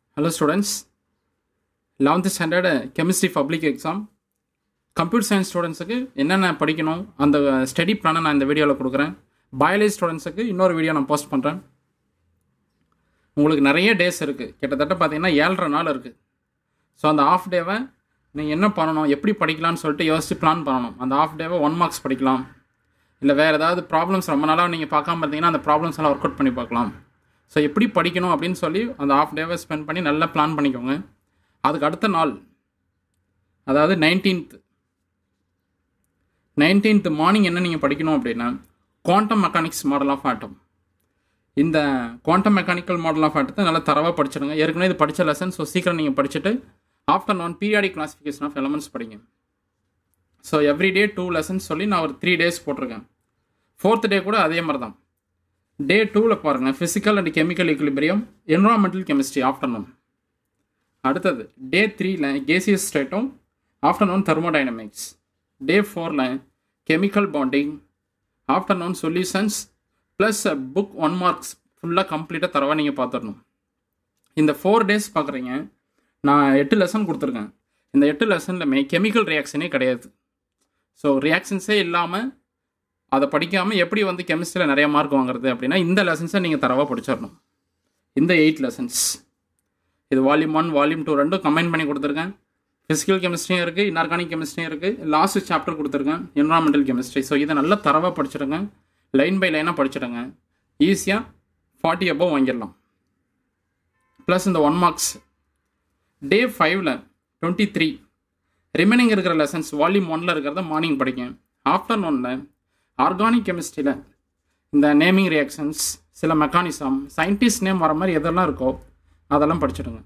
hello students eleventh standard chemistry public exam computer science ஸ்டூடெண்ட்ஸுக்கு என்னென்ன படிக்கணும் அந்த ஸ்டடி பிளானை நான் இந்த வீடியோவில் கொடுக்குறேன் பயாலஜி ஸ்டூடெண்ட்ஸுக்கு இன்னொரு வீடியோ நான் போஸ்ட் பண்ணுறேன் உங்களுக்கு நிறைய டேஸ் இருக்குது கிட்டத்தட்ட பார்த்தீங்கன்னா ஏழரை நாள் இருக்குது ஸோ அந்த ஆஃப் டேவை நீங்கள் என்ன பண்ணணும் எப்படி படிக்கலாம்னு சொல்லிட்டு யோசிச்சு பிளான் பண்ணணும் அந்த ஆஃப் டேவை ஒன் மார்க்ஸ் படிக்கலாம் இல்லை வேறு ஏதாவது ப்ராப்ளம்ஸ் ரொம்ப நாளாக நீங்கள் பார்க்காம இருந்தீங்கன்னா அந்த ப்ராப்ளம்ஸ் எல்லாம் ஒர்க் அவுட் பண்ணி பார்க்கலாம் ஸோ எப்படி படிக்கணும் அப்படின்னு சொல்லி அந்த ஆஃப் டேவை ஸ்பெண்ட் பண்ணி நல்லா பிளான் பண்ணிக்கோங்க அதுக்கு அடுத்த நாள் அதாவது நைன்டீன்த் நைன்டீன்த் மார்னிங் என்ன நீங்கள் படிக்கணும் அப்படின்னா quantum mechanics model of atom இந்த குவாண்டம் மெக்கானிக்கல் மாடல் ஆஃப் ஆட்டத்தை நல்லா தரவாக படிச்சிடுங்க ஏற்கனவே இது படித்த லெசன் ஸோ சீக்கிரம் நீங்கள் படிச்சுட்டு after one periodic classification of elements படிங்க so every day two lessons சொல்லி நான் ஒரு த்ரீ டேஸ் போட்டிருக்கேன் ஃபோர்த் டே கூட அதே மாதிரி தான் டே டூவில் பாருங்கள் physical and chemical equilibrium environmental chemistry afternoon அடுத்தது டே த்ரீல கேசியஸ் ஸ்டேட்டும் ஆஃப்டர்நூன் தெர்மோடைனமிக்ஸ் டே ஃபோரில் chemical bonding afternoon solutions plus book one marks ஃபுல்லாக கம்ப்ளீட்டாக தரவா நீங்கள் பார்த்துடணும் இந்த ஃபோர் டேஸ் பார்க்குறீங்க நான் எட்டு லெசன் கொடுத்துருக்கேன் இந்த எட்டு லெசன்லையுமே கெமிக்கல் ரியாக்ஷனே கிடையாது ஸோ ரியாக்ஷன்ஸே இல்லாமல் அதை படிக்காமல் எப்படி வந்து கெமிஸ்ட்ரியில் நிறைய மார்க் வாங்குறது அப்படின்னா இந்த லெசன்ஸை நீங்கள் தரவாக படிச்சிடணும் இந்த எயிட் லெசன்ஸ் இது வால்யூம் ஒன் வால்யூம் டூ ரெண்டும் கம்பைன் பண்ணி கொடுத்துருக்கேன் ஃபிசிக்கல் கெமிஸ்ட்ரியும் இருக்குது இன்ஆர்கானிக் கெமிஸ்ட்ரியும் இருக்குது லாஸ்ட் சாப்டர் கொடுத்துருக்கேன் என்வரான்மெண்டல் கெமிஸ்ட்ரி ஸோ இதை நல்லா தரவாக படிச்சிடுங்க லைன் பை லைனாக படிச்சிடுங்க ஈஸியாக ஃபார்ட்டி அபவ் வாங்கிடலாம் ப்ளஸ் இந்த ஒன் மார்க்ஸ் டே ஃபைவ்ல டுவெண்ட்டி த்ரீ ரிமைனிங் இருக்கிற லெசன்ஸ் வால்யூம் ஒனில் இருக்கிறத மார்னிங் படிங்க ஆஃப்டர்நூனில் ஆர்கானிக் கெமிஸ்ட்ரியில் இந்த நேமிங் ரியாக்ஷன்ஸ் சில மெக்கானிசம் சயின்டிஸ்ட் நேம் வர மாதிரி எதெல்லாம் இருக்கோ அதெல்லாம் படிச்சிடுங்க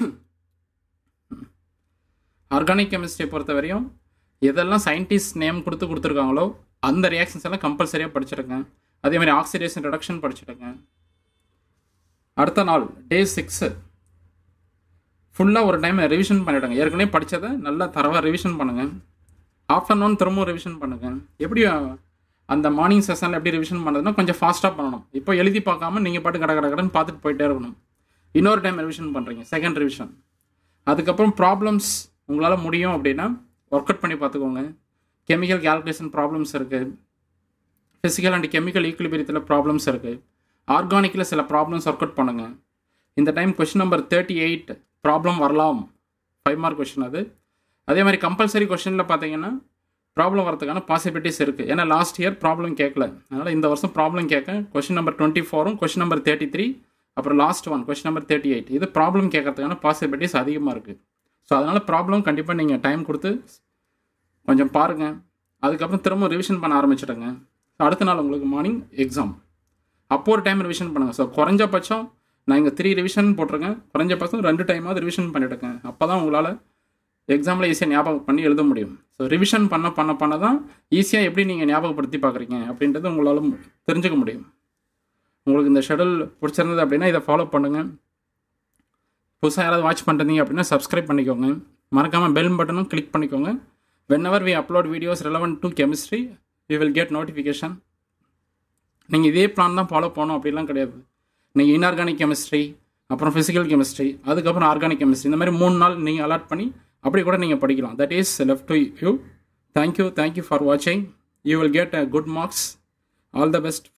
ஆர்கானிக் கெமிஸ்ட்ரியை பொறுத்த வரையும் எதெல்லாம் சயின்டிஸ்ட் நேம் கொடுத்து கொடுத்துருக்காங்களோ அந்த ரியாக்ஷன்ஸ் எல்லாம் கம்பல்சரியாக படிச்சிடுங்க அதே மாதிரி ஆக்சிடேஷன் ரிடக்ஷன் படிச்சிடுங்க அடுத்த நாள் டே சிக்ஸு ஃபுல்லாக ஒரு டைம் ரிவிஷன் பண்ணிவிடுங்க ஏற்கனவே படித்ததை நல்லா தரவாக ரிவிஷன் பண்ணுங்கள் ஆஃப்டர்நூன் திரும்பவும் ரிவிஷன் பண்ணுங்கள் எப்படி அந்த மார்னிங் செஷனில் எப்படி ரிவிஷன் பண்ணுறதுன்னா கொஞ்சம் ஃபாஸ்ட்டாக பண்ணணும் இப்போ எழுதி பார்க்காம நீங்கள் பாட்டு கடை கடை கடைன்னு பார்த்துட்டு போயிட்டே இருக்கணும் இன்னொரு டைம் ரிவிஷன் பண்ணுறீங்க செகண்ட் ரிவிஷன் அதுக்கப்புறம் ப்ராப்ளம்ஸ் உங்களால் முடியும் அப்படின்னா ஒர்க் அவுட் பண்ணி பார்த்துக்கோங்க கெமிக்கல் கேல்குலேஷன் ப்ராப்ளம்ஸ் இருக்குது ஃபிசிக்கல் அண்ட் கெமிக்கல் ஈக்குலிபிரியத்தில் ப்ராப்ளம்ஸ் இருக்குது ஆர்கானிக்கில் சில ப்ராப்ளம்ஸ் ஒர்க் அவுட் பண்ணுங்கள் இந்த time question number thirty eight problem வரலாம் ஃபைவ் மார்க் கொஷின் அது அதே மாதிரி கம்பல்சரி கொஷினில் பார்த்தீங்கன்னா ப்ராப்ளம் வரதுக்கான பாசிபிலிட்டிஸ் இருக்குது ஏன்னா லாஸ்ட் இயர் ப்ராப்ளம் கேட்கல அதனால் இந்த வருஷம் ப்ராப்ளம் கேட்க கொஷின் நம்பர் டுவெண்ட்டி ஃபோரும் கொஷின் நம்பர் தேர்ட்டி த்ரீ அப்புறம் last one question number thirty eight இது ப்ராப்ளம் கேட்கறதுக்கான பாசிபிலிட்டிஸ் அதிகமாக இருக்குது ஸோ அதனால் ப்ராப்ளம் கண்டிப்பாக நீங்கள் டைம் கொடுத்து கொஞ்சம் பாருங்கள் அதுக்கப்புறம் திரும்ப ரிவிஷன் பண்ண ஆரம்பிச்சிடுங்க அடுத்த நாள் உங்களுக்கு மார்னிங் எக்ஸாம் அப்போ ஒரு டைம் ரிவிஷன் பண்ணுங்கள் ஸோ குறைஞ்சபட்சம் நான் இங்கே த்ரீ ரிவிஷன் போட்டிருக்கேன் குறைஞ்சபட்சம் ரெண்டு டைமாவது ரிவிஷன் பண்ணிவிடுங்க அப்போ தான் உங்களால் எக்ஸாமில் ஈஸியாக ஞாபகம் பண்ணி எழுத முடியும் ஸோ ரிவிஷன் பண்ண பண்ண பண்ண தான் ஈஸியாக எப்படி நீங்கள் ஞாபகப்படுத்தி பார்க்குறீங்க அப்படின்றது உங்களால் தெரிஞ்சுக்க முடியும் உங்களுக்கு இந்த ஷெடியூல் பிடிச்சிருந்தது அப்படின்னா இதை ஃபாலோ பண்ணுங்கள் புதுசாக யாராவது வாட்ச் பண்ணுறீங்க அப்படின்னா சப்ஸ்கிரைப் பண்ணிக்கோங்க மறக்காமல் பெல் பட்டனும் கிளிக் பண்ணிக்கோங்க whenever we upload videos relevant to chemistry we will get notification நீங்கள் இதே பிளான் தான் ஃபாலோ பண்ணணும் அப்படிலாம் கிடையாது நீங்கள் இன்ஆர்கானிக் கெமிஸ்ட்ரி அப்புறம் ஃபிசிக்கல் கெமிஸ்ட்ரி அதுக்கப்புறம் ஆர்கானிக் கெமிஸ்ட்ரி இந்த மாதிரி மூணு நாள் நீங்கள் அலாட் பண்ணி அப்படி கூட நீங்கள் படிக்கலாம் that is left to you thank you thank you for வாட்சிங் you will get a good marks all the best